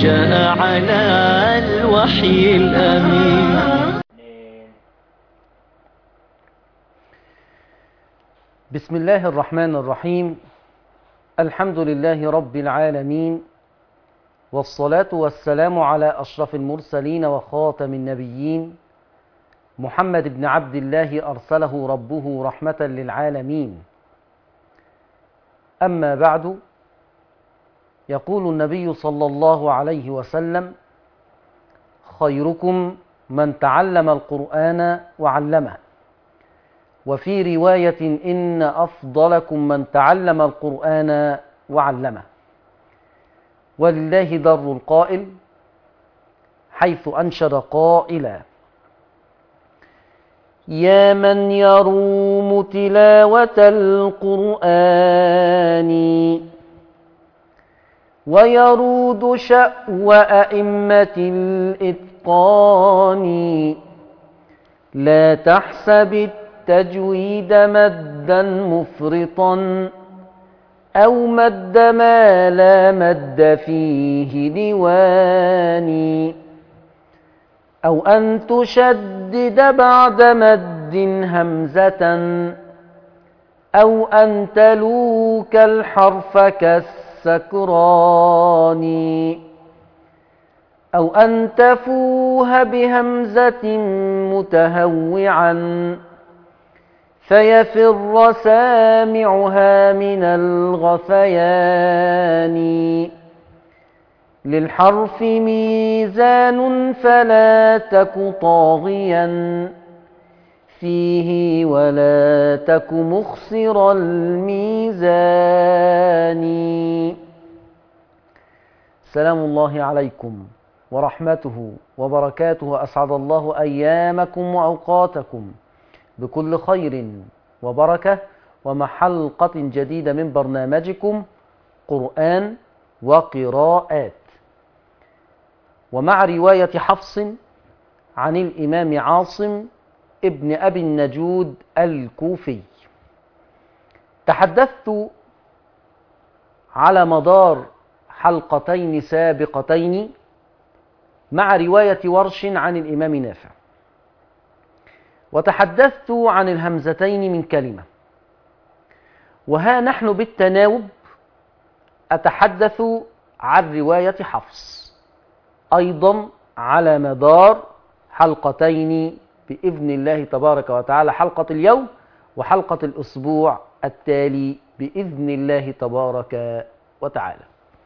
جاء على الوحي الأمين بسم الله الرحمن الرحيم الحمد لله رب العالمين والصلاة والسلام على أشرف المرسلين وخاتم النبيين محمد بن عبد الله أرسله ربه رحمة للعالمين أما بعد يقول النبي صلى الله عليه وسلم خيركم من تعلم القرآن وعلمه وفي رواية إن أفضلكم من تعلم القرآن وعلمه ولله در القائل حيث أنشد قائلا يا من يروم تلاوة القرآن ويرود شأو أئمة الإتقان لا تحسب التجويد مدا مفرطا أو مد ما لا مد فيه لواني أو أن تشدد بعد مد همزة أو أن تلوك الحرف كالسكران أو أن تفوه بهمزة متهوعا فيفر سامعها من الغثيان للحرف ميزان فلا تك طاغيا فيه ولا تك مخسر الميزان سلام الله عليكم ورحمته وبركاته أسعد الله أيامكم وأوقاتكم بكل خير وبركة ومع حلقة جديدة من برنامجكم قرآن وقراءات ومع رواية حفص عن الإمام عاصم ابن أبي النجود الكوفي تحدثت على مدار حلقتين سابقتين مع رواية ورش عن الإمام نافع وتحدثت عن الهمزتين من كلمة وها نحن بالتناوب أتحدث عن رواية حفص أيضا على مدار حلقتين بإذن الله تبارك وتعالى حلقة اليوم وحلقة الأسبوع التالي بإذن الله تبارك وتعالى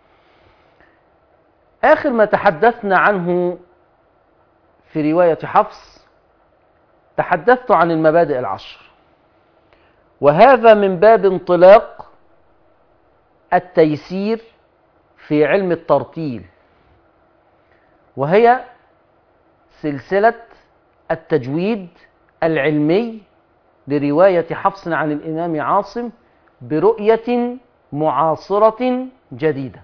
آخر ما تحدثنا عنه في رواية حفص تحدثت عن المبادئ العشر وهذا من باب انطلاق التيسير في علم الترتيل وهي سلسلة التجويد العلمي لرواية حفص عن الإمام عاصم برؤية معاصرة جديدة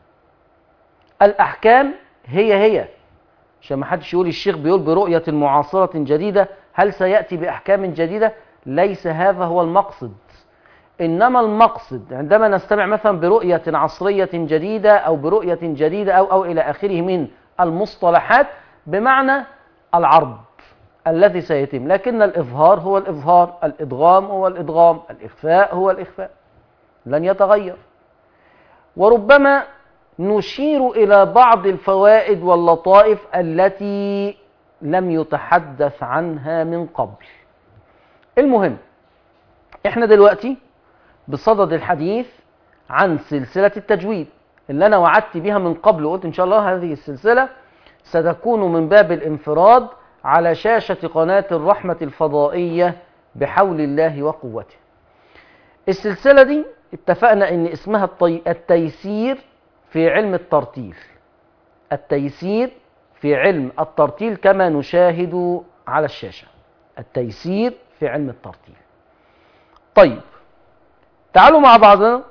الأحكام هي هي عشان ما حدش يقول الشيخ بيقول برؤية معاصرة جديدة هل سيأتي بأحكام جديدة ليس هذا هو المقصد إنما المقصد عندما نستمع مثلا برؤية عصرية جديدة أو برؤية جديدة أو, أو إلى آخره من المصطلحات بمعنى العرض الذي سيتم لكن الإظهار هو الإظهار الإدغام هو الإدغام الإخفاء هو الإخفاء لن يتغير وربما نشير إلى بعض الفوائد واللطائف التي لم يتحدث عنها من قبل المهم احنا دلوقتي بصدد الحديث عن سلسلة التجويد اللي أنا وعدت بها من قبل وقلت إن شاء الله هذه السلسلة ستكون من باب الانفراد على شاشة قناة الرحمة الفضائية بحول الله وقوته السلسلة دي اتفقنا ان اسمها الطي... التيسير في علم الترتيل التيسير في علم الترتيل كما نشاهد على الشاشة التيسير في علم الترتيل طيب تعالوا مع بعضنا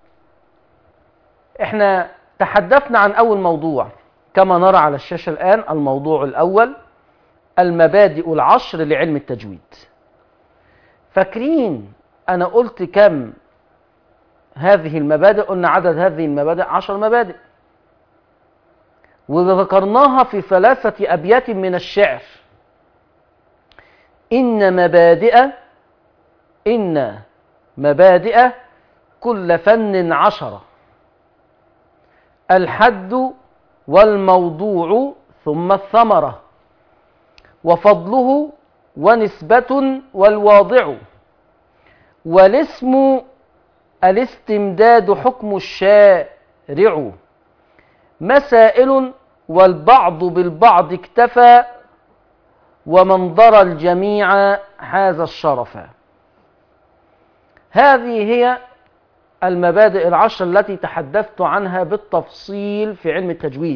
احنا تحدثنا عن اول موضوع كما نرى على الشاشة الآن الموضوع الأول المبادئ العشر لعلم التجويد فاكرين أنا قلت كم هذه المبادئ قلنا عدد هذه المبادئ عشر مبادئ وذكرناها في ثلاثة أبيات من الشعر إن مبادئ إن مبادئ كل فن عشرة الحد والموضوع ثم الثمرة وفضله ونسبة والواضع والاسم الاستمداد حكم الشارع مسائل والبعض بالبعض اكتفى ومن ضر الجميع حاز الشرف هذه هي المبادئ العشر التي تحدثت عنها بالتفصيل في علم التجويد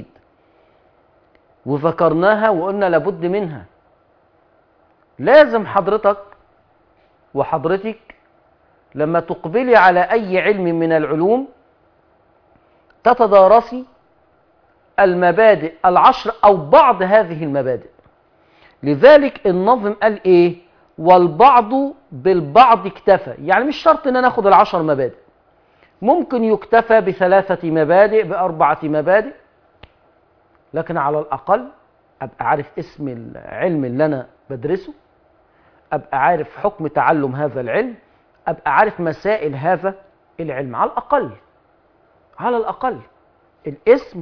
وذكرناها وقلنا لابد منها لازم حضرتك وحضرتك لما تقبلي على أي علم من العلوم تتدارسي المبادئ العشر أو بعض هذه المبادئ لذلك النظم قال إيه والبعض بالبعض اكتفى يعني مش شرط ان انا اخد العشر مبادئ ممكن يكتفى بثلاثة مبادئ بأربعة مبادئ لكن على الأقل أبقى عارف اسم العلم اللي أنا بدرسه أبقى عارف حكم تعلم هذا العلم أبقى عارف مسائل هذا العلم على الأقل على الأقل الاسم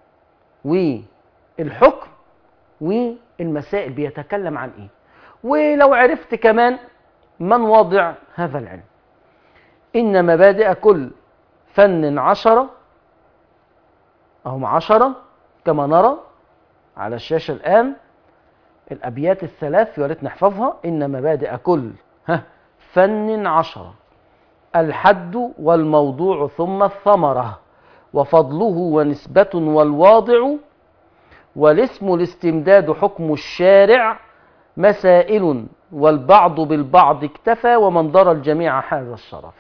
والحكم والمسائل بيتكلم عن إيه ولو عرفت كمان من واضع هذا العلم إن مبادئ كل فن عشرة أهم عشرة كما نرى على الشاشة الآن الأبيات الثلاث يا ريت نحفظها إن مبادئ كل ها فن عشرة الحد والموضوع ثم الثمرة وفضله ونسبة والواضع والاسم الاستمداد حكم الشارع مسائل والبعض بالبعض اكتفى ومن ضر الجميع حاز الشرف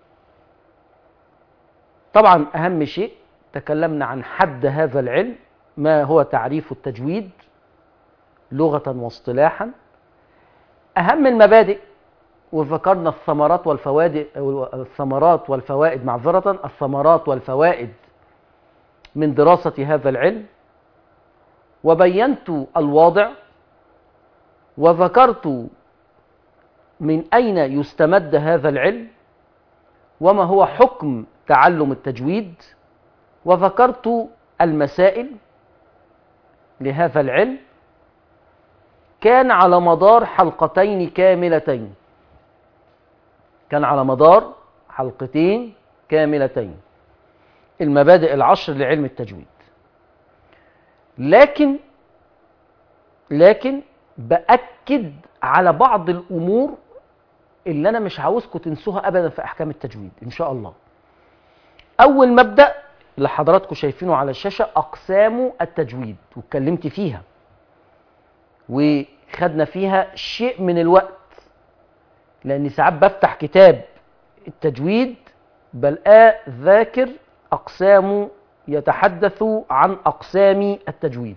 طبعا أهم شيء تكلمنا عن حد هذا العلم ما هو تعريف التجويد لغة واصطلاحا أهم المبادئ وذكرنا الثمرات والفوائد الثمرات والفوائد معذرة الثمرات والفوائد من دراسة هذا العلم وبينت الواضع وذكرت من أين يستمد هذا العلم وما هو حكم تعلم التجويد وذكرت المسائل لهذا العلم كان على مدار حلقتين كاملتين كان على مدار حلقتين كاملتين المبادئ العشر لعلم التجويد لكن لكن بأكد على بعض الأمور اللي أنا مش عاوزكم تنسوها أبدا في أحكام التجويد إن شاء الله أول مبدأ اللي حضراتكم شايفينه على الشاشة أقسام التجويد واتكلمت فيها وخدنا فيها شيء من الوقت لأني ساعات بفتح كتاب التجويد بلقاه ذاكر أقسام يتحدث عن أقسام التجويد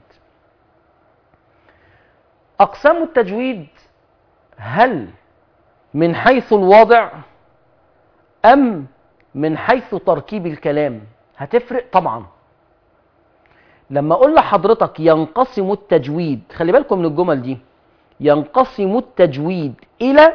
أقسام التجويد هل من حيث الوضع أم من حيث تركيب الكلام هتفرق طبعا لما أقول لحضرتك ينقسم التجويد خلي بالكم من الجمل دي ينقسم التجويد إلى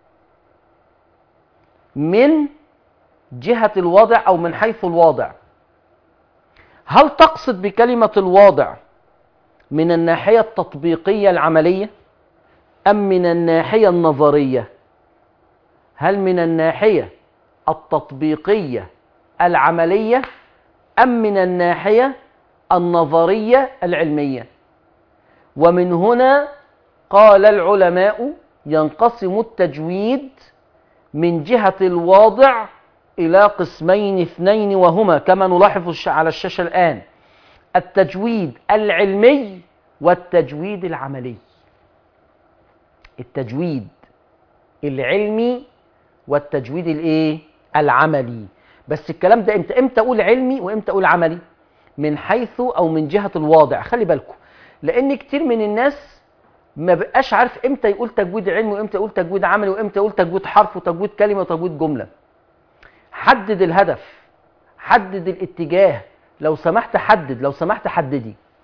من جهة الوضع أو من حيث الواضع هل تقصد بكلمة الواضع من الناحية التطبيقية العملية أم من الناحية النظرية هل من الناحية التطبيقية العملية أم من الناحية النظرية العلمية ومن هنا قال العلماء ينقسم التجويد من جهة الواضع إلى قسمين اثنين وهما كما نلاحظ على الشاشة الآن التجويد العلمي والتجويد العملي التجويد العلمي والتجويد الايه العملي بس الكلام ده امتى امتى اقول علمي وامتى اقول عملي من حيث او من جهه الواضع خلي بالكم لان كتير من الناس ما بقاش عارف امتى يقول تجويد علمي وامتى يقول تجويد عملي وامتى يقول تجويد حرف وتجويد كلمه وتجويد جمله حدد الهدف حدد الاتجاه لو سمحت حدد لو سمحت حددي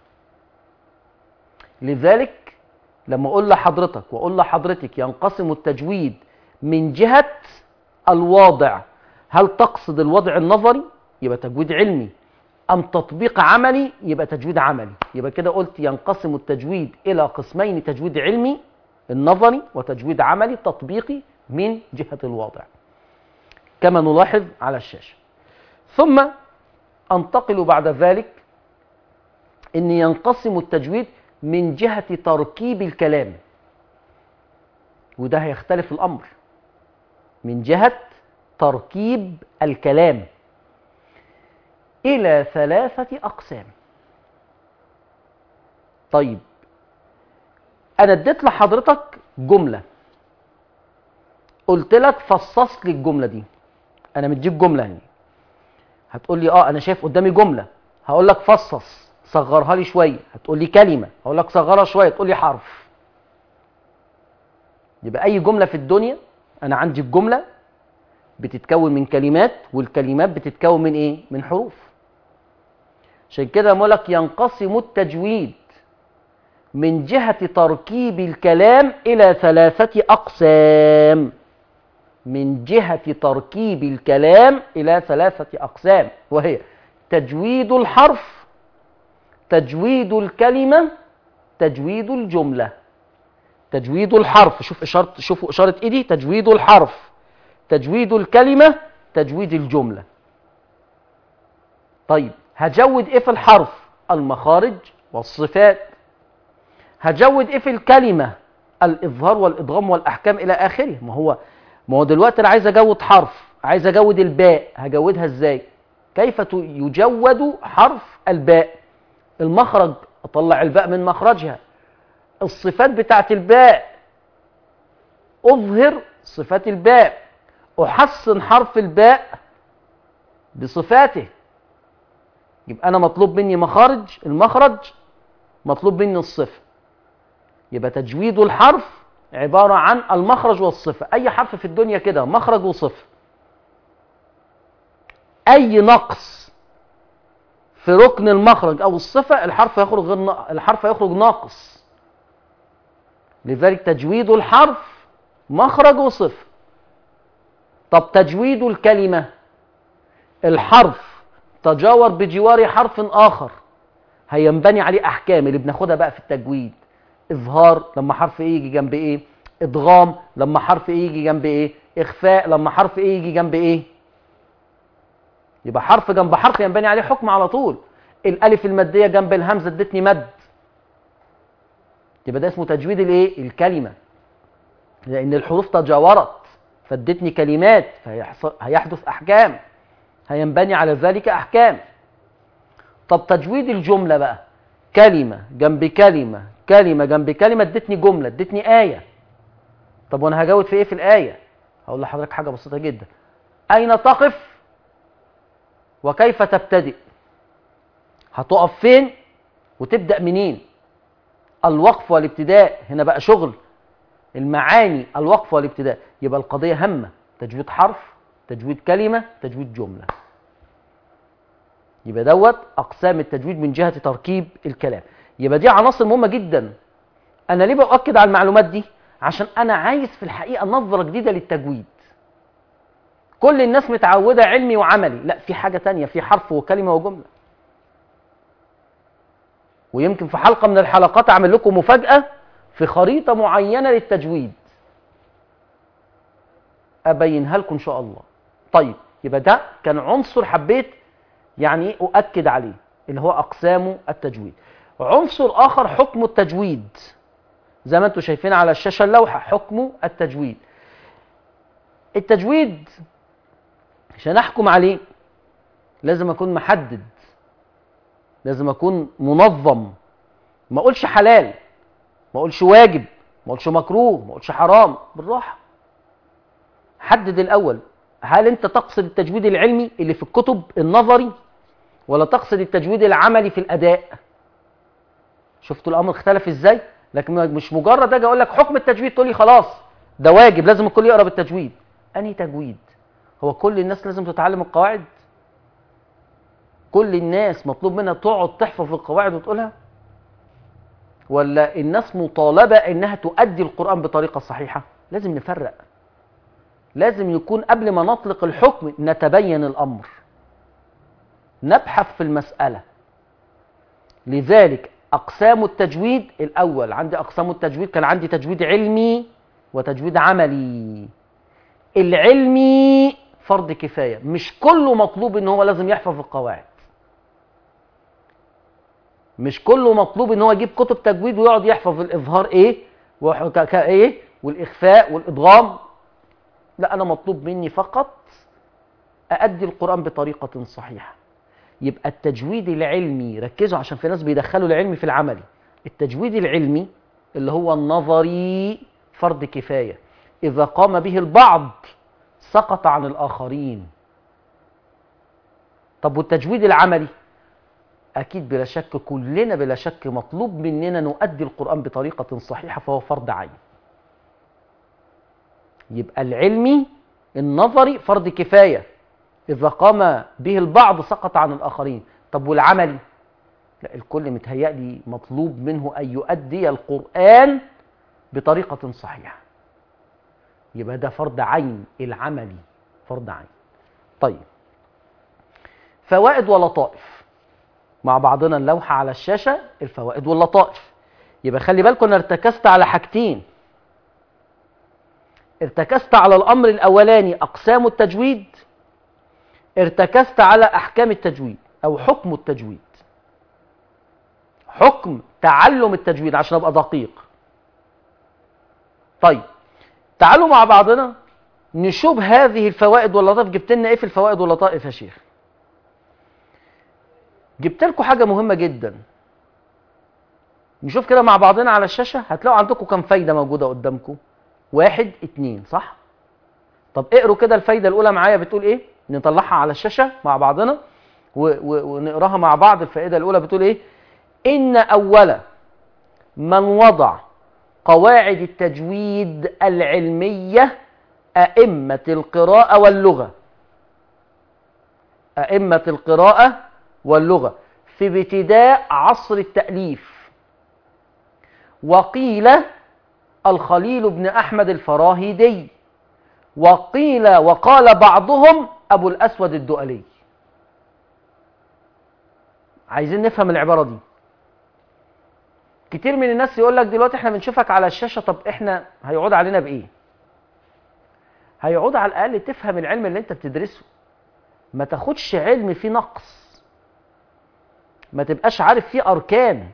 لذلك لما اقول لحضرتك واقول لحضرتك ينقسم التجويد من جهه الواضع هل تقصد الوضع النظري يبقى تجويد علمي ام تطبيق عملي يبقى تجويد عملي يبقى كده قلت ينقسم التجويد الى قسمين تجويد علمي النظري وتجويد عملي تطبيقي من جهه الواضع كما نلاحظ على الشاشه ثم انتقل بعد ذلك ان ينقسم التجويد من جهه تركيب الكلام وده هيختلف الامر من جهه تركيب الكلام الى ثلاثه اقسام طيب انا اديت لحضرتك جمله قلت لك فصص لي الجمله دي انا مديك جمله يعني هتقول لي اه انا شايف قدامي جمله هقول لك فصص صغرها لي شويه هتقول لي كلمه هقول لك صغرها شويه تقول لي حرف يبقى اي جمله في الدنيا انا عندي الجمله بتتكون من كلمات والكلمات بتتكون من ايه من حروف عشان كده بقول لك ينقسم التجويد من جهه تركيب الكلام الى ثلاثه اقسام من جهه تركيب الكلام الى ثلاثه اقسام وهي تجويد الحرف تجويد الكلمه تجويد الجمله تجويد الحرف شوف اشاره شوفوا اشاره ايدي تجويد الحرف تجويد الكلمه تجويد الجمله طيب هجود ايه في الحرف المخارج والصفات هجود ايه في الكلمه الاظهار والادغام والاحكام الى اخره ما هو ما هو دلوقتي انا عايز اجود حرف عايز اجود الباء هجودها ازاي كيف ت- يجود حرف الباء المخرج اطلع الباء من مخرجها الصفات بتاعت الباء اظهر صفات الباء احسن حرف الباء بصفاته يبقى انا مطلوب مني مخارج المخرج مطلوب مني الصفه يبقى تجويد الحرف عباره عن المخرج والصفه اي حرف في الدنيا كده مخرج وصفه اي نقص في ركن المخرج او الصفه الحرف يخرج غير نا- الحرف يخرج ناقص لذلك تجويد الحرف مخرج وصفه طب تجويد الكلمه الحرف تجاور بجوار حرف اخر هينبني عليه احكام اللي بناخدها بقى في التجويد اظهار لما حرف ايه يجي جنب ايه ادغام لما حرف ايه يجي جنب ايه اخفاء لما حرف ايه يجي جنب ايه يبقى حرف جنب حرف ينبني عليه حكم على طول الالف الماديه جنب الهمزه ادتني مد يبقى ده اسمه تجويد الايه الكلمه لان الحروف تجاورت فادتني كلمات فهيحصل هيحدث احكام هينبني على ذلك احكام طب تجويد الجمله بقى كلمه جنب كلمه كلمه جنب كلمه ادتني جمله ادتني ايه طب وانا هجود في ايه في الايه هقول لحضرتك حاجه بسيطه جدا اين تقف وكيف تبتدئ هتقف فين وتبدا منين الوقف والابتداء هنا بقى شغل المعاني الوقف والابتداء يبقى القضيه همه تجويد حرف تجويد كلمه تجويد جمله يبقى دوت اقسام التجويد من جهه تركيب الكلام يبقى دي عناصر مهمه جدا انا ليه باكد على المعلومات دي عشان انا عايز في الحقيقه نظره جديده للتجويد كل الناس متعوده علمي وعملي لا في حاجه تانية في حرف وكلمه وجمله ويمكن في حلقه من الحلقات اعمل لكم مفاجاه في خريطه معينه للتجويد ابينها لكم ان شاء الله طيب يبقى ده كان عنصر حبيت يعني ايه اؤكد عليه اللي هو اقسام التجويد عنصر اخر حكم التجويد زي ما انتم شايفين على الشاشه اللوحه حكم التجويد التجويد عشان احكم عليه لازم اكون محدد لازم اكون منظم ما اقولش حلال ما اقولش واجب ما اقولش مكروه ما اقولش حرام بالراحه حدد الاول هل انت تقصد التجويد العلمي اللي في الكتب النظري ولا تقصد التجويد العملي في الاداء شفتوا الامر اختلف ازاي لكن مش مجرد اجي اقول لك حكم التجويد تقول لي خلاص ده واجب لازم الكل يقرا بالتجويد انهي تجويد هو كل الناس لازم تتعلم القواعد كل الناس مطلوب منها تقعد تحفظ القواعد وتقولها ولا الناس مطالبة انها تؤدي القرآن بطريقة صحيحة لازم نفرق لازم يكون قبل ما نطلق الحكم نتبين الأمر نبحث في المسألة لذلك أقسام التجويد الأول عندي أقسام التجويد كان عندي تجويد علمي وتجويد عملي العلمي فرض كفاية مش كله مطلوب ان هو لازم يحفظ القواعد مش كله مطلوب ان هو يجيب كتب تجويد ويقعد يحفظ الاظهار ايه وك ايه والاخفاء والادغام لا انا مطلوب مني فقط أأدي القرآن بطريقة صحيحة يبقى التجويد العلمي ركزوا عشان في ناس بيدخلوا العلمي في العملي التجويد العلمي اللي هو النظري فرض كفاية إذا قام به البعض سقط عن الآخرين طب والتجويد العملي أكيد بلا شك كلنا بلا شك مطلوب مننا نؤدي القرآن بطريقة صحيحة فهو فرض عين يبقى العلمي النظري فرض كفاية إذا قام به البعض سقط عن الآخرين طب والعملي لا الكل متهيألي مطلوب منه أن يؤدي القرآن بطريقة صحيحة يبقى ده فرض عين العملي فرض عين طيب فوائد ولطائف مع بعضنا اللوحة على الشاشة الفوائد واللطائف يبقى خلي بالكم انا ارتكزت على حاجتين ارتكزت على الأمر الأولاني أقسام التجويد ارتكزت على أحكام التجويد أو حكم التجويد حكم تعلم التجويد عشان أبقى دقيق طيب تعالوا مع بعضنا نشوف هذه الفوائد واللطائف جبت لنا ايه في الفوائد واللطائف يا شيخ جبت لكم حاجه مهمه جدا نشوف كده مع بعضنا على الشاشه هتلاقوا عندكم كم فايده موجوده قدامكم واحد اتنين صح طب اقروا كده الفايده الاولى معايا بتقول ايه نطلعها على الشاشه مع بعضنا و و ونقراها مع بعض الفائده الاولى بتقول ايه ان اول من وضع قواعد التجويد العلمية أئمة القراءة واللغة أئمة القراءة واللغة في ابتداء عصر التأليف وقيل الخليل بن أحمد الفراهيدي وقيل وقال بعضهم أبو الأسود الدؤلي عايزين نفهم العبارة دي كتير من الناس يقول لك دلوقتي احنا بنشوفك على الشاشة طب احنا هيعود علينا بإيه هيعود على الأقل تفهم العلم اللي انت بتدرسه ما تاخدش علم فيه نقص ما تبقاش عارف فيه أركان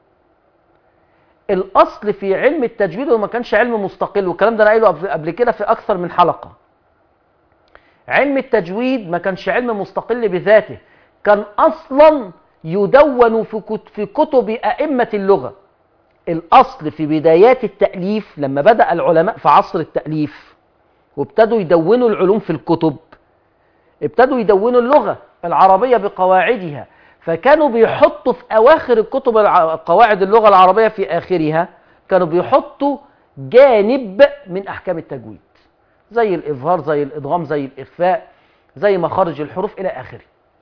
الأصل في علم التجويد وما كانش علم مستقل والكلام ده أنا قايله قبل كده في أكثر من حلقة علم التجويد ما كانش علم مستقل بذاته كان أصلا يدون في كتب أئمة اللغة الأصل في بدايات التأليف لما بدأ العلماء في عصر التأليف وابتدوا يدونوا العلوم في الكتب ابتدوا يدونوا اللغة العربية بقواعدها فكانوا بيحطوا في أواخر الكتب قواعد اللغة العربية في آخرها كانوا بيحطوا جانب من أحكام التجويد زي الإظهار زي الإدغام زي الإخفاء زي مخارج الحروف إلى آخره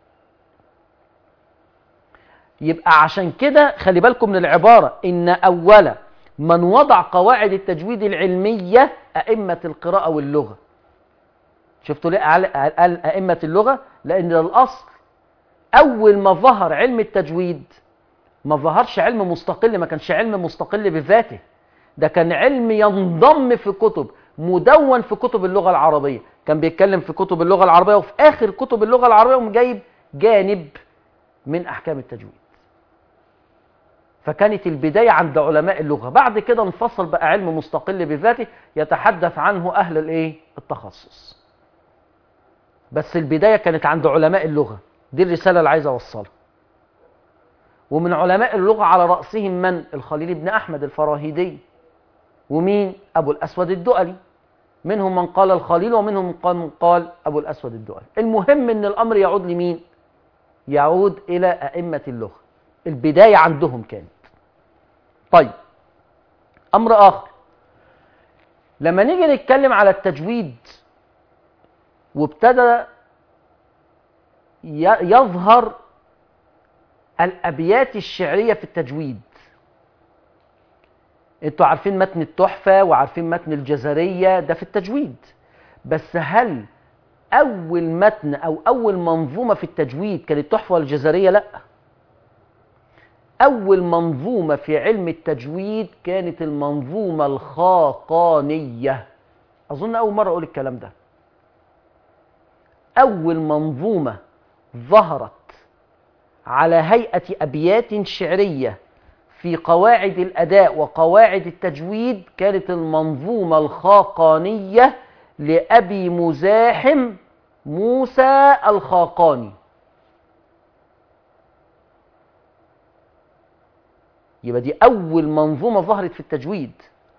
يبقى عشان كده خلي بالكم من العبارة إن أول من وضع قواعد التجويد العلمية أئمة القراءة واللغة شفتوا ليه قال أئمة اللغة لأن ده الأصل أول ما ظهر علم التجويد ما ظهرش علم مستقل ما كانش علم مستقل بذاته ده كان علم ينضم في كتب مدون في كتب اللغة العربية كان بيتكلم في كتب اللغة العربية وفي آخر كتب اللغة العربية ومجايب جانب من أحكام التجويد فكانت البداية عند علماء اللغة بعد كده انفصل بقى علم مستقل بذاته يتحدث عنه أهل الايه التخصص بس البداية كانت عند علماء اللغة دي الرسالة اللي عايز أوصلها ومن علماء اللغة على رأسهم من الخليل بن أحمد الفراهيدي ومين أبو الأسود الدؤلي منهم من قال الخليل ومنهم من قال, من قال أبو الأسود الدؤلي المهم أن الأمر يعود لمين يعود إلى أئمة اللغة البداية عندهم كانت طيب أمر آخر لما نيجي نتكلم على التجويد وابتدى يظهر الأبيات الشعرية في التجويد انتوا عارفين متن التحفة وعارفين متن الجزرية ده في التجويد بس هل أول متن أو أول منظومة في التجويد كانت التحفة والجزرية؟ لأ أول منظومة في علم التجويد كانت المنظومة الخاقانية أظن أول مرة أقول الكلام ده أول منظومة ظهرت على هيئة أبيات شعرية في قواعد الأداء وقواعد التجويد كانت المنظومة الخاقانية لأبي مزاحم موسى الخاقاني يبقى دي أول منظومة ظهرت في التجويد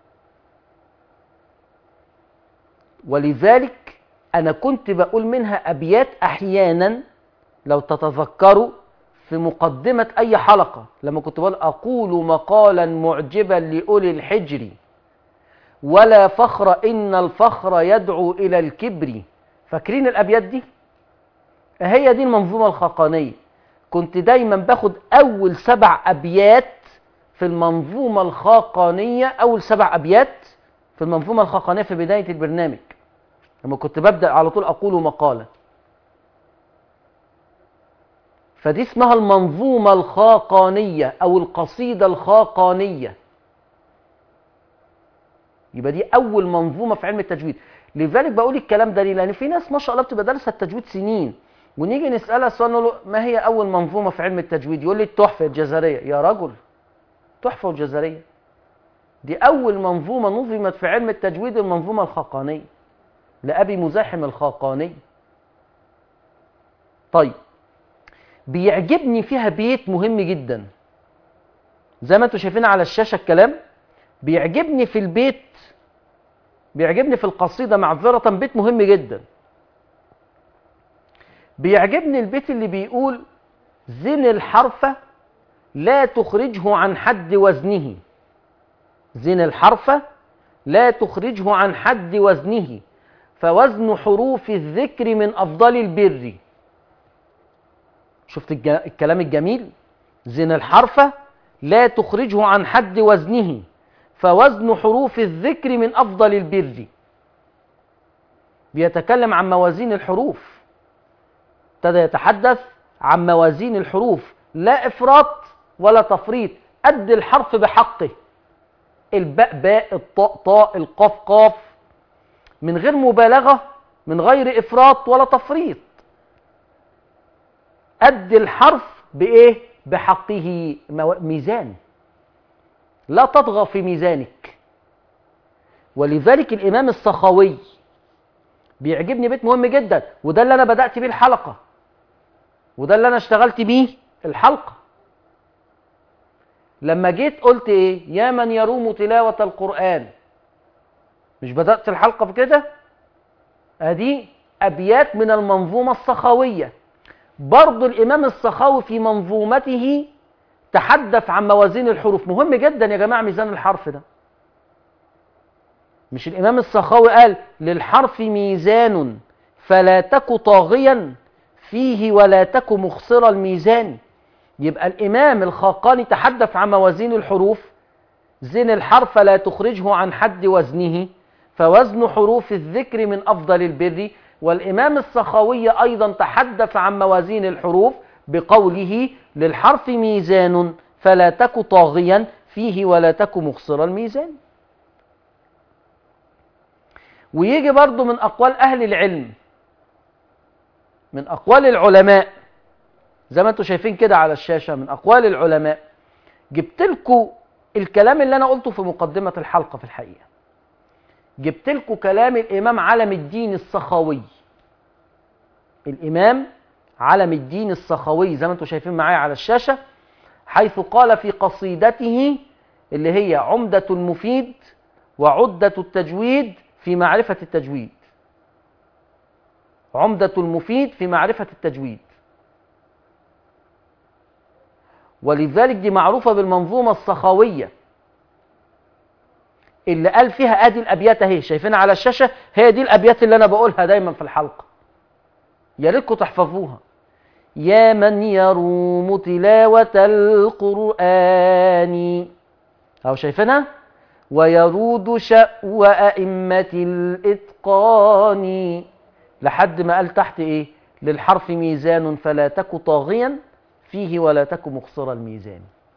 ولذلك أنا كنت بقول منها أبيات أحيانا لو تتذكروا في مقدمة أي حلقة لما كنت بقول أقول مقالا معجبا لأولي الحجر ولا فخر إن الفخر يدعو إلى الكبر فاكرين الأبيات دي؟ هي دي المنظومة الخاقانية كنت دايما باخد أول سبع أبيات في المنظومة الخاقانية أول سبع أبيات في المنظومة الخاقانية في بداية البرنامج لما كنت ببدأ على طول أقول مقالة فدي اسمها المنظومة الخاقانية أو القصيدة الخاقانية يبقى دي أول منظومة في علم التجويد لذلك بقول الكلام ده ليه؟ لأن في ناس ما شاء الله بتبقى دارسة التجويد سنين ونيجي نسألها سؤال نقول له ما هي أول منظومة في علم التجويد؟ يقول لي التحفة الجزرية يا رجل تحفة والجزرية دي أول منظومة نظمت في علم التجويد المنظومة الخاقانية لأبي مزاحم الخاقاني طيب بيعجبني فيها بيت مهم جدا زي ما انتم شايفين على الشاشة الكلام بيعجبني في البيت بيعجبني في القصيدة معذرة بيت مهم جدا بيعجبني البيت اللي بيقول زن الحرف لا تخرجه عن حد وزنه زن الحرف لا تخرجه عن حد وزنه فوزن حروف الذكر من أفضل البر شفت الج- الكلام الجميل زن الحرف لا تخرجه عن حد وزنه فوزن حروف الذكر من أفضل البر بيتكلم عن موازين الحروف ابتدى يتحدث عن موازين الحروف لا إفراط ولا تفريط قد الحرف بحقه الباء باء الطاء طاء القاف قاف من غير مبالغة من غير إفراط ولا تفريط قد الحرف بإيه؟ بحقه مو- ميزان لا تطغى في ميزانك ولذلك الإمام السخاوي بيعجبني بيت مهم جدا وده اللي أنا بدأت بيه الحلقة وده اللي أنا اشتغلت بيه الحلقة لما جيت قلت إيه يا من يروم تلاوة القرآن مش بدأت الحلقة بكده ادي ابيات من المنظومة السخاوية برضو الامام السخاوي في منظومته تحدث عن موازين الحروف مهم جدا يا جماعة ميزان الحرف ده مش الامام السخاوي قال للحرف ميزان فلا تك طاغيا فيه ولا تك مخسر الميزان يبقى الامام الخاقاني تحدث عن موازين الحروف زن الحرف لا تخرجه عن حد وزنه فوزن حروف الذكر من أفضل البر والإمام السخاوي أيضا تحدث عن موازين الحروف بقوله للحرف ميزان فلا تك طاغيا فيه ولا تك مخسر الميزان ويجي برضو من أقوال أهل العلم من أقوال العلماء زي ما انتم شايفين كده على الشاشة من أقوال العلماء جبت لكم الكلام اللي أنا قلته في مقدمة الحلقة في الحقيقة جبت لكم كلام الإمام علم الدين السخاوي الإمام علم الدين السخاوي زي ما انتم شايفين معايا على الشاشة حيث قال في قصيدته اللي هي عمدة المفيد وعدة التجويد في معرفة التجويد عمدة المفيد في معرفة التجويد ولذلك دي معروفة بالمنظومة السخاوية اللي قال فيها ادي الابيات اهي شايفينها على الشاشه هي دي الابيات اللي انا بقولها دايما في الحلقه يا ريتكم تحفظوها يا من يروم تلاوة القرآن أهو شايفينها ويرود شأو أئمة الإتقان لحد ما قال تحت إيه للحرف ميزان فلا تك طاغيا فيه ولا تك مخسر الميزان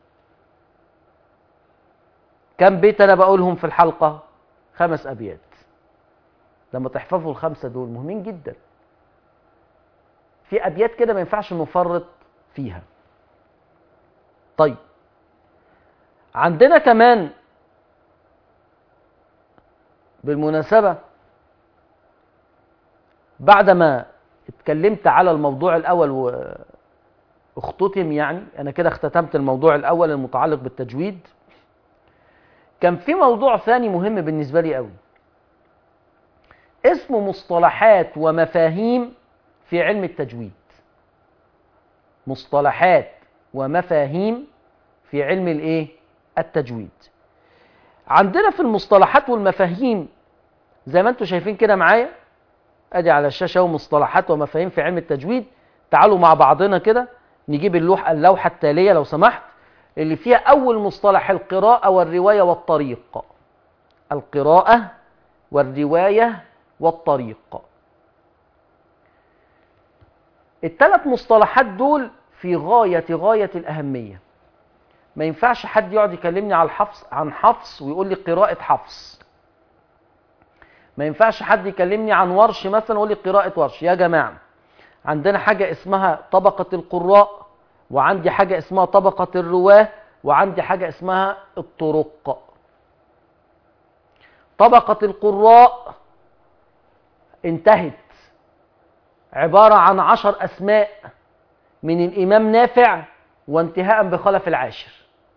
كم بيت أنا بقولهم في الحلقة خمس أبيات لما تحفظوا الخمسة دول مهمين جدا في أبيات كده ما ينفعش نفرط فيها طيب عندنا كمان بالمناسبة بعدما اتكلمت على الموضوع الأول واختتم يعني أنا كده اختتمت الموضوع الأول المتعلق بالتجويد كان في موضوع ثاني مهم بالنسبة لي قوي اسمه مصطلحات ومفاهيم في علم التجويد مصطلحات ومفاهيم في علم الايه التجويد عندنا في المصطلحات والمفاهيم زي ما انتم شايفين كده معايا ادي على الشاشه اهو مصطلحات ومفاهيم في علم التجويد تعالوا مع بعضنا كده نجيب اللوحه اللوحه التاليه لو سمحت اللي فيها اول مصطلح القراءه والروايه والطريق القراءه والروايه والطريق الثلاث مصطلحات دول في غايه غايه الاهميه ما ينفعش حد يقعد يكلمني على الحفص عن حفص ويقول لي قراءة حفص ما ينفعش حد يكلمني عن ورش مثلا ويقول لي قراءة ورش يا جماعة عندنا حاجة اسمها طبقة القراء وعندي حاجة اسمها طبقة الرواة وعندي حاجة اسمها الطرق طبقة القراء انتهت عبارة عن عشر أسماء من الإمام نافع وانتهاء بخلف العاشر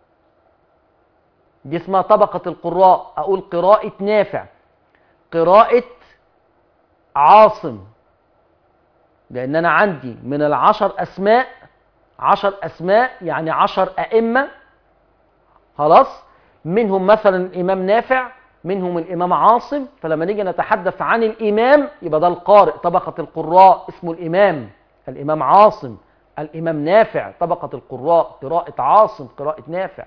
دي اسمها طبقة القراء أقول قراءة نافع قراءة عاصم لأن أنا عندي من العشر أسماء عشر أسماء يعني عشر أئمة خلاص منهم مثلا الإمام نافع منهم الإمام عاصم فلما نيجي نتحدث عن الإمام يبقى ده القارئ طبقة القراء اسمه الإمام الإمام عاصم الإمام نافع طبقة القراء قراءة عاصم قراءة نافع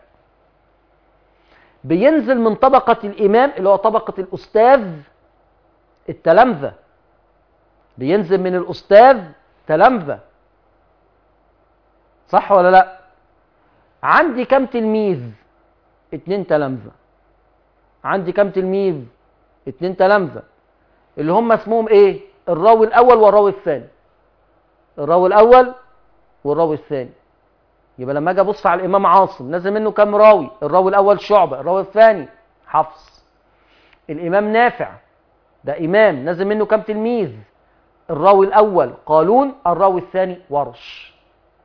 بينزل من طبقة الإمام اللي هو طبقة الأستاذ التلامذة بينزل من الأستاذ تلامذة صح ولا لا عندي كم تلميذ اتنين تلامذة عندي كم تلميذ اتنين تلامذة اللي هم اسمهم ايه الراوي الاول والراوي الثاني الراوي الاول والراوي الثاني يبقى لما اجي ابص على الامام عاصم نازل منه كام راوي الراوي الاول شعبه الراوي الثاني حفص الامام نافع ده امام نازل منه كام تلميذ الراوي الاول قالون الراوي الثاني ورش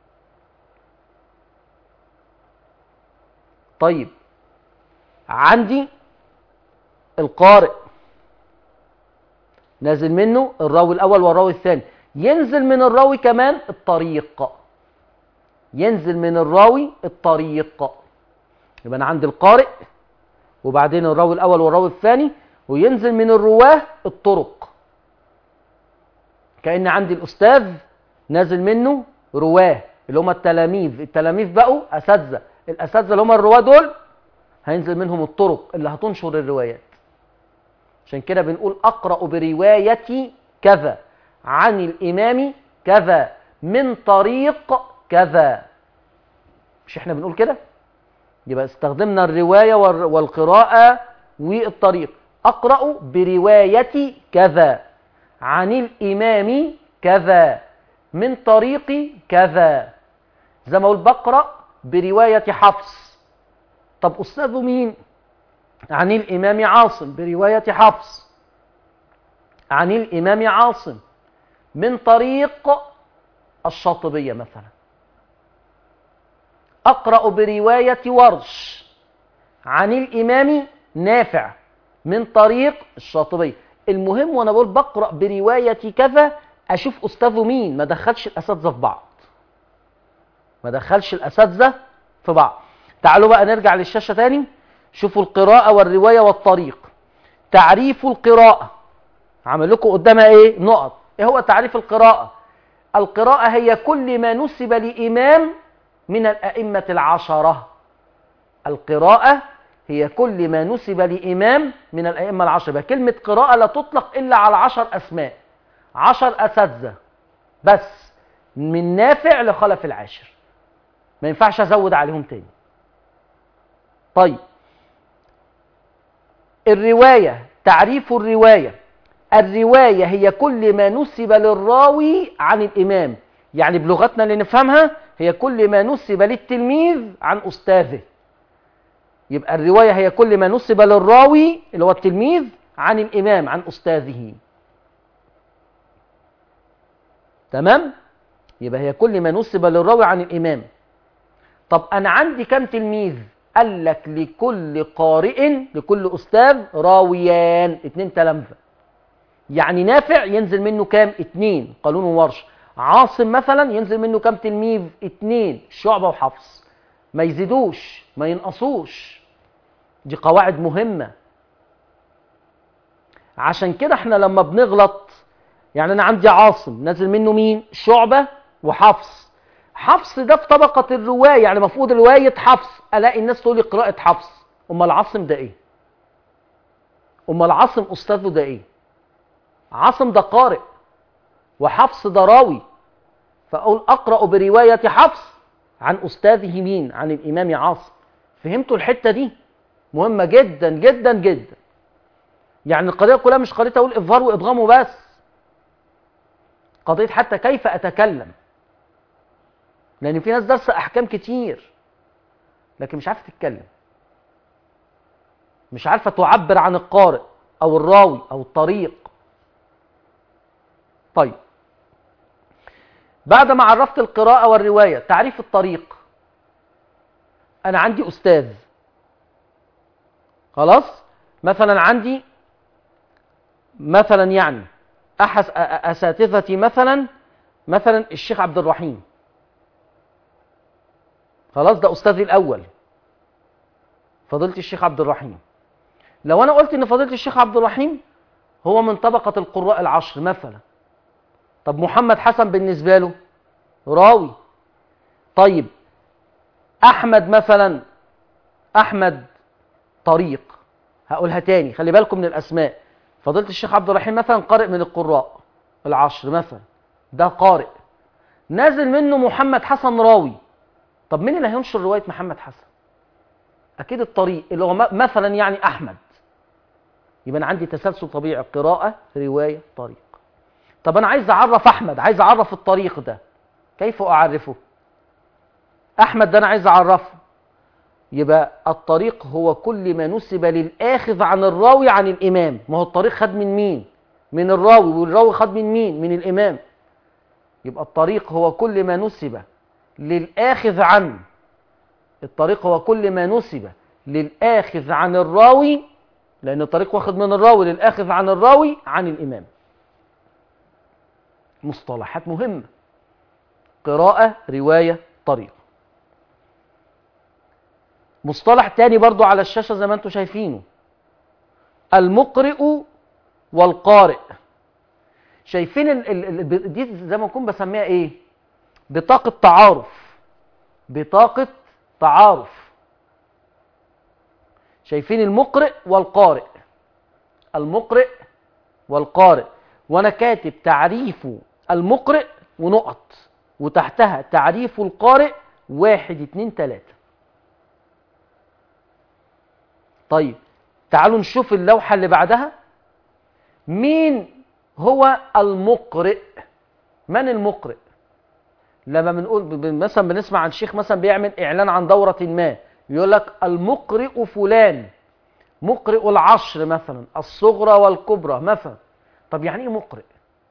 طيب عندي القارئ نازل منه الراوي الاول والراوي الثاني ينزل من الراوي كمان الطريق ينزل من الراوي الطريق يبقى انا عندي القارئ وبعدين الراوي الاول والراوي الثاني وينزل من الرواه الطرق كان عندي الاستاذ نازل منه رواه اللي هم التلاميذ التلاميذ بقوا اساتذه الاساتذه اللي هم الرواه دول هينزل منهم الطرق اللي هتنشر الروايات عشان كده بنقول اقرا بروايه كذا عن الامام كذا من طريق كذا مش احنا بنقول كده يبقى استخدمنا الروايه والقراءه والطريق اقرا بروايه كذا عن الامام كذا من طريق كذا زي ما اقول بقرا بروايه حفص طب استاذه مين عن الامام عاصم بروايه حفص عن الامام عاصم من طريق الشاطبيه مثلا اقرا بروايه ورش عن الامام نافع من طريق الشاطبيه المهم وانا بقول بقرا بروايه كذا اشوف استاذه مين ما دخلش الاساتذه في بعض ما دخلش الاساتذه في بعض تعالوا بقى نرجع للشاشه تاني شوفوا القراءه والروايه والطريق تعريف القراءه عمل لكم قدامها ايه نقط ايه هو تعريف القراءه القراءه هي كل ما نسب لامام من الائمه العشره القراءه هي كل ما نسب لإمام من الأئمة العشرة يبقى كلمة قراءة لا تطلق إلا على عشر أسماء عشر أساتذة بس من نافع لخلف العاشر ما ينفعش أزود عليهم تاني طيب الرواية تعريف الرواية الرواية هي كل ما نسب للراوي عن الإمام يعني بلغتنا اللي نفهمها هي كل ما نسب للتلميذ عن أستاذه يبقى الرواية هي كل ما نسب للراوي اللي هو التلميذ عن الإمام عن أستاذه تمام يبقى هي كل ما نسب للراوي عن الإمام طب أنا عندي كم تلميذ قال لك لكل قارئ لكل أستاذ راويان اتنين تلامذة يعني نافع ينزل منه كام اتنين قانون وورش عاصم مثلا ينزل منه كام تلميذ اتنين شعبة وحفص ما يزيدوش ما ينقصوش دي قواعد مهمة عشان كده احنا لما بنغلط يعني انا عندي عاصم نازل منه مين شعبة وحفص حفص ده في طبقة الرواية يعني المفروض رواية حفص الاقي الناس تقول لي قراءة حفص امال عاصم ده ايه امال عاصم استاذه ده ايه عاصم ده قارئ وحفص ده راوي فاقول اقرا برواية حفص عن استاذه مين عن الامام عاصم فهمتوا الحتة دي مهمة جدا جدا جدا يعني القضية كلها مش قضية اقول اظهار وادغام وبس قضية حتى كيف اتكلم لان في ناس درس احكام كتير لكن مش عارفه تتكلم مش عارفه تعبر عن القارئ او الراوي او الطريق طيب بعد ما عرفت القراءة والرواية تعريف الطريق أنا عندي أستاذ خلاص مثلا عندي مثلا يعني أحس أساتذتي مثلا مثلا الشيخ عبد الرحيم خلاص ده أستاذي الأول فضيلة الشيخ عبد الرحيم لو أنا قلت إن فضيلة الشيخ عبد الرحيم هو من طبقة القراء العشر مثلا طب محمد حسن بالنسبة له راوي طيب أحمد مثلا أحمد طريق هقولها تاني خلي بالكم من الأسماء فضيلة الشيخ عبد الرحيم مثلا قارئ من القراء العشر مثلا ده قارئ نازل منه محمد حسن راوي طب مين اللي هينشر رواية محمد حسن أكيد الطريق اللي هو مثلا يعني أحمد يبقى أنا عندي تسلسل طبيعي قراءة رواية طريق طب أنا عايز أعرف أحمد عايز أعرف الطريق ده كيف أعرفه أحمد ده أنا عايز أعرفه يبقى الطريق هو كل ما نسب للآخذ عن الراوي عن الإمام ما هو الطريق خد من مين من الراوي والراوي خد من مين من الإمام يبقى الطريق هو كل ما نسب للآخذ عن الطريق هو كل ما نسب للآخذ عن الراوي لأن الطريق واخد من الراوي للآخذ عن الراوي عن الإمام مصطلحات مهمة قراءة رواية طريق مصطلح تاني برضو على الشاشة زي ما انتم شايفينه المقرئ والقارئ شايفين ال ال ال دي زي ما نكون بسميها ايه بطاقة تعارف بطاقة تعارف شايفين المقرئ والقارئ المقرئ والقارئ وانا كاتب تعريف المقرئ ونقط وتحتها تعريف القارئ واحد اتنين تلاتة طيب تعالوا نشوف اللوحة اللي بعدها مين هو المقرئ من المقرئ لما بنقول مثلا بنسمع عن شيخ مثلا بيعمل اعلان عن دورة ما يقول لك المقرئ فلان مقرئ العشر مثلا الصغرى والكبرى مثلا طب يعني ايه مقرئ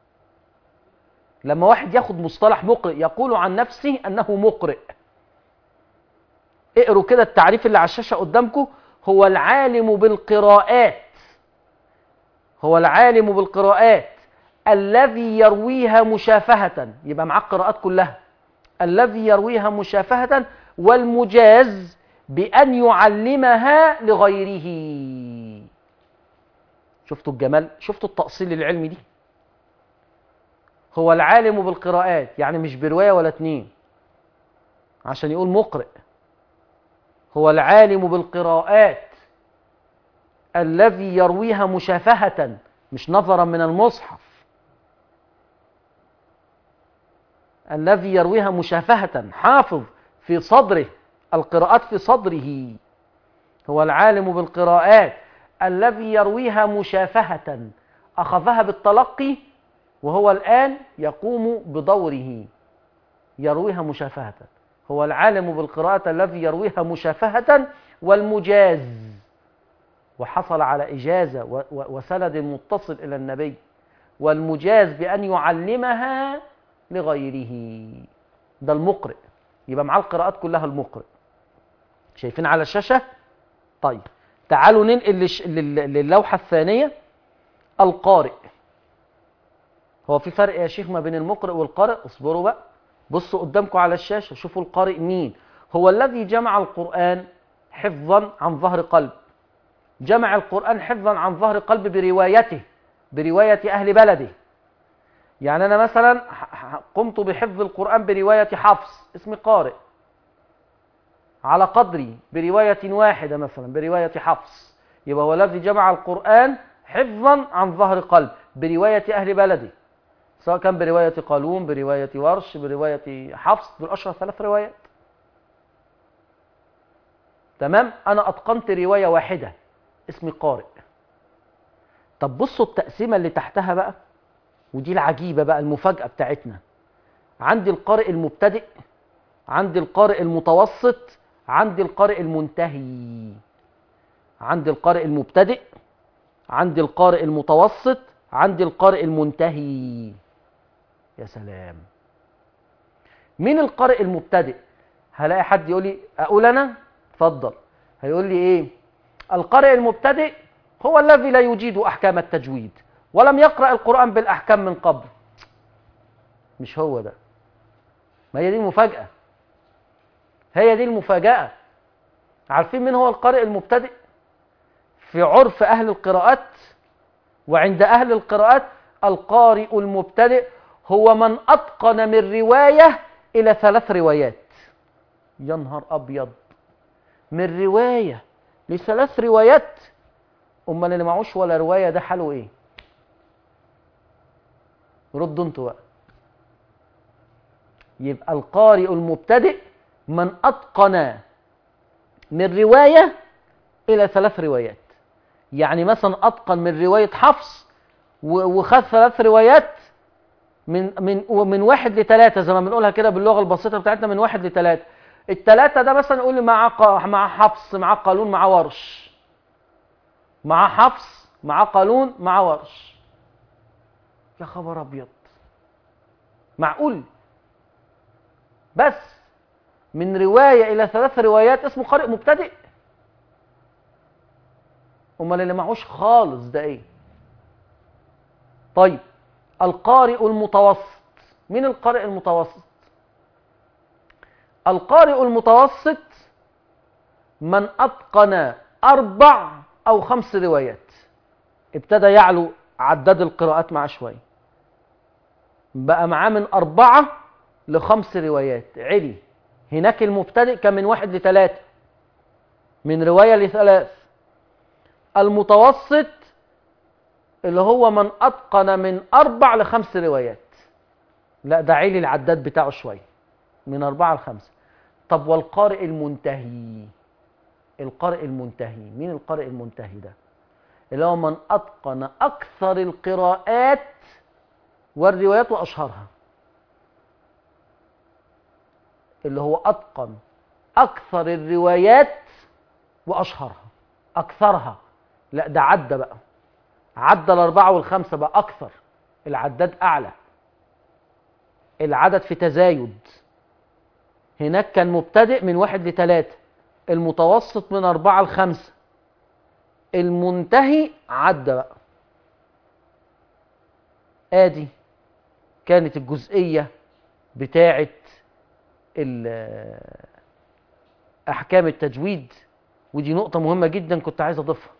لما واحد ياخد مصطلح مقرئ يقول عن نفسه انه مقرئ اقروا كده التعريف اللي على الشاشه قدامكم هو العالم بالقراءات هو العالم بالقراءات الذي يرويها مشافهة يبقى معاه القراءات كلها الذي يرويها مشافهة والمجاز بأن يعلمها لغيره شفتوا الجمال شفتوا التأصيل العلمي دي هو العالم بالقراءات يعني مش برواية ولا اتنين عشان يقول مقرئ هو العالم بالقراءات الذي يرويها مشافهة مش نظرا من المصحف الذي يرويها مشافهة حافظ في صدره القراءات في صدره هو العالم بالقراءات الذي يرويها مشافهة أخذها بالتلقي وهو الآن يقوم بدوره يرويها مشافهة هو العالم بالقراءة الذي يرويها مشافهة والمجاز وحصل على إجازة و- و- وسند متصل إلى النبي والمجاز بأن يعلمها لغيره ده المقرئ يبقى معاه القراءات كلها المقرئ شايفين على الشاشة طيب تعالوا ننقل للش- لل- للوحة الثانية القارئ هو في فرق يا شيخ ما بين المقرئ والقارئ اصبروا بقى بصوا قدامكم على الشاشة شوفوا القارئ مين هو الذي جمع القرآن حفظا عن ظهر قلب جمع القرآن حفظا عن ظهر قلب بروايته برواية أهل بلده يعني أنا مثلا ح- ح- قمت بحفظ القرآن برواية حفص اسمي قارئ على قدري برواية واحدة مثلا برواية حفص يبقى هو الذي جمع القرآن حفظا عن ظهر قلب برواية أهل بلده سواء كان برواية قالون برواية ورش برواية حفص دول أشهر ثلاث روايات تمام أنا أتقنت رواية واحدة اسمي قارئ طب بصوا التقسيمة اللي تحتها بقى ودي العجيبة بقى المفاجأة بتاعتنا عندي القارئ المبتدئ عندي القارئ المتوسط عندي القارئ المنتهي عندي القارئ المبتدئ عندي القارئ المتوسط عندي القارئ المنتهي يا سلام مين القارئ المبتدئ هلاقي حد يقول لي اقول انا اتفضل هيقول لي ايه القارئ المبتدئ هو الذي لا يجيد احكام التجويد ولم يقرا القران بالاحكام من قبل مش هو ده ما هي دي المفاجاه هي دي المفاجاه عارفين مين هو القارئ المبتدئ في عرف اهل القراءات وعند اهل القراءات القارئ المبتدئ هو من اتقن من روايه الى ثلاث روايات يا نهار ابيض من روايه لثلاث روايات امال اللي معوش ولا روايه ده حاله ايه ردوا انتوا بقى يبقى القارئ المبتدئ من اتقن من روايه الى ثلاث روايات يعني مثلا اتقن من روايه حفص و- وخد ثلاث روايات من من ومن واحد لثلاثه زي ما بنقولها كده باللغه البسيطه بتاعتنا من واحد لثلاثه الثلاثه ده مثلا نقول مع ق- مع حفص مع قالون مع ورش مع حفص مع قالون مع ورش يا خبر ابيض معقول بس من روايه الى ثلاث روايات اسمه قارئ مبتدئ امال اللي معهوش خالص ده ايه طيب القارئ المتوسط مين القارئ المتوسط القارئ المتوسط من اتقن اربع او خمس روايات ابتدى يعلو عداد القراءات معاه شويه بقى معاه من اربعه لخمس روايات علي هناك المبتدئ كان من واحد لثلاثه من روايه لثلاث المتوسط اللي هو من اتقن من اربع لخمس روايات لا ده عيلي العداد بتاعه شويه من اربعه لخمسه طب والقارئ المنتهي القارئ المنتهي مين القارئ المنتهي ده اللي هو من اتقن اكثر القراءات والروايات واشهرها اللي هو اتقن اكثر الروايات واشهرها اكثرها لا ده عدى بقى عدى الاربعه والخمسه بقى اكثر العداد اعلى العدد في تزايد هناك كان مبتدئ من واحد لثلاثة المتوسط من أربعة لخمسة المنتهي عدى بقى آدي كانت الجزئية بتاعة ال- أحكام التجويد ودي نقطة مهمة جدا كنت عايز أضيفها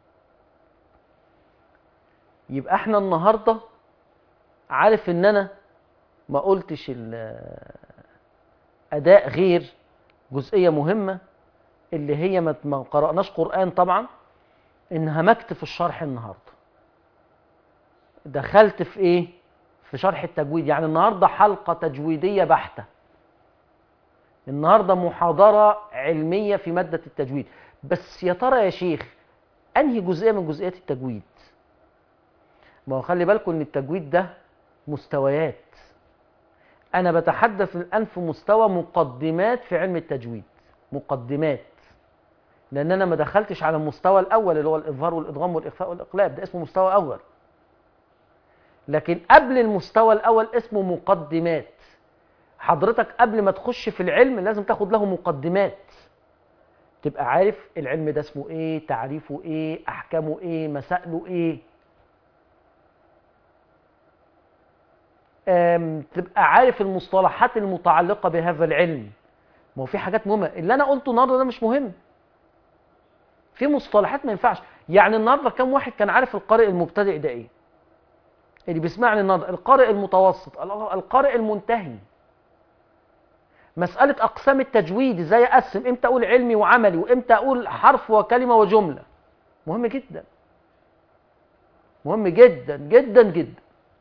يبقى احنا النهاردة عارف ان انا ما قلتش ال- اداء غير جزئيه مهمه اللي هي ما ما قراناش قران طبعا انهمكت في الشرح النهارده دخلت في ايه في شرح التجويد يعني النهارده حلقه تجويديه بحته النهارده محاضره علميه في ماده التجويد بس يا ترى يا شيخ انهي جزئيه من جزئيات التجويد ما هو خلي بالكم ان التجويد ده مستويات انا بتحدث الان في مستوى مقدمات في علم التجويد مقدمات لان انا ما دخلتش على المستوى الاول اللي هو الاظهار والادغام والاخفاء والاقلاب ده اسمه مستوى اول لكن قبل المستوى الاول اسمه مقدمات حضرتك قبل ما تخش في العلم لازم تاخد له مقدمات تبقى عارف العلم ده اسمه ايه تعريفه ايه احكامه ايه مسائله ايه أم، تبقى عارف المصطلحات المتعلقة بهذا العلم ما هو في حاجات مهمة اللي أنا قلته النهاردة ده مش مهم في مصطلحات ما ينفعش يعني النهاردة كم واحد كان عارف القارئ المبتدئ ده إيه اللي بيسمعني النهاردة القارئ المتوسط القارئ المنتهي مسألة أقسام التجويد إزاي أقسم إمتى أقول علمي وعملي وإمتى أقول حرف وكلمة وجملة مهم جدا مهم جدا جدا جدا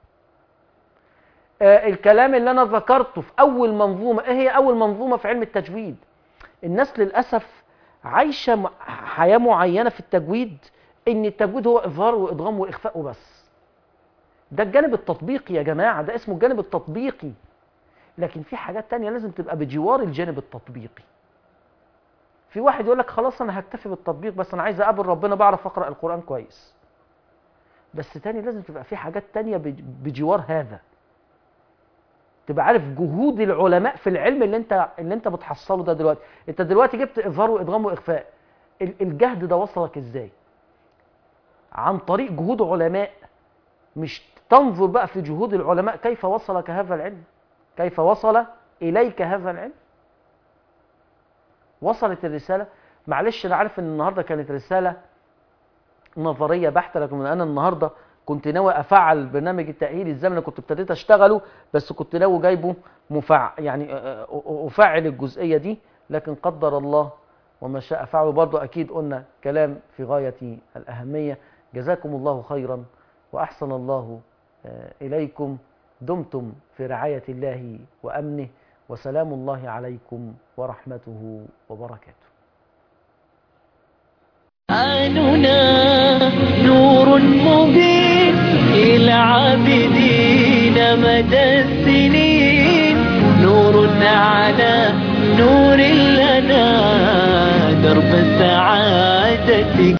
آه، الكلام اللي انا ذكرته في اول منظومه ايه هي اول منظومه في علم التجويد الناس للاسف عايشه م- حياه معينه في التجويد ان التجويد هو اظهار وادغام واخفاء وبس ده الجانب التطبيقي يا جماعه ده اسمه الجانب التطبيقي لكن في حاجات تانية لازم تبقى بجوار الجانب التطبيقي في واحد يقول لك خلاص انا هكتفي بالتطبيق بس انا عايز اقابل ربنا بعرف اقرا القران كويس بس تاني لازم تبقى في حاجات تانية بج- بجوار هذا تبقى عارف جهود العلماء في العلم اللي انت اللي انت بتحصله ده دلوقتي انت دلوقتي جبت اظهار وادغام واخفاء ال- الجهد ده وصلك ازاي عن طريق جهود علماء مش تنظر بقى في جهود العلماء كيف وصلك هذا العلم كيف وصل اليك هذا العلم وصلت الرساله معلش انا عارف ان النهارده كانت رساله نظريه بحته لكن انا النهارده كنت ناوي افعل برنامج التاهيل الزمني كنت ابتديت اشتغله بس كنت ناوي جايبه مفع يعني آه، آه، افعل الجزئيه دي لكن قدر الله وما شاء فعله برضه اكيد قلنا كلام في غايه الاهميه جزاكم الله خيرا واحسن الله آه، اليكم دمتم في رعايه الله وامنه وسلام الله عليكم ورحمته وبركاته قرآننا نور مبين إلى عابدين مدى السنين نور على نور لنا درب السعادة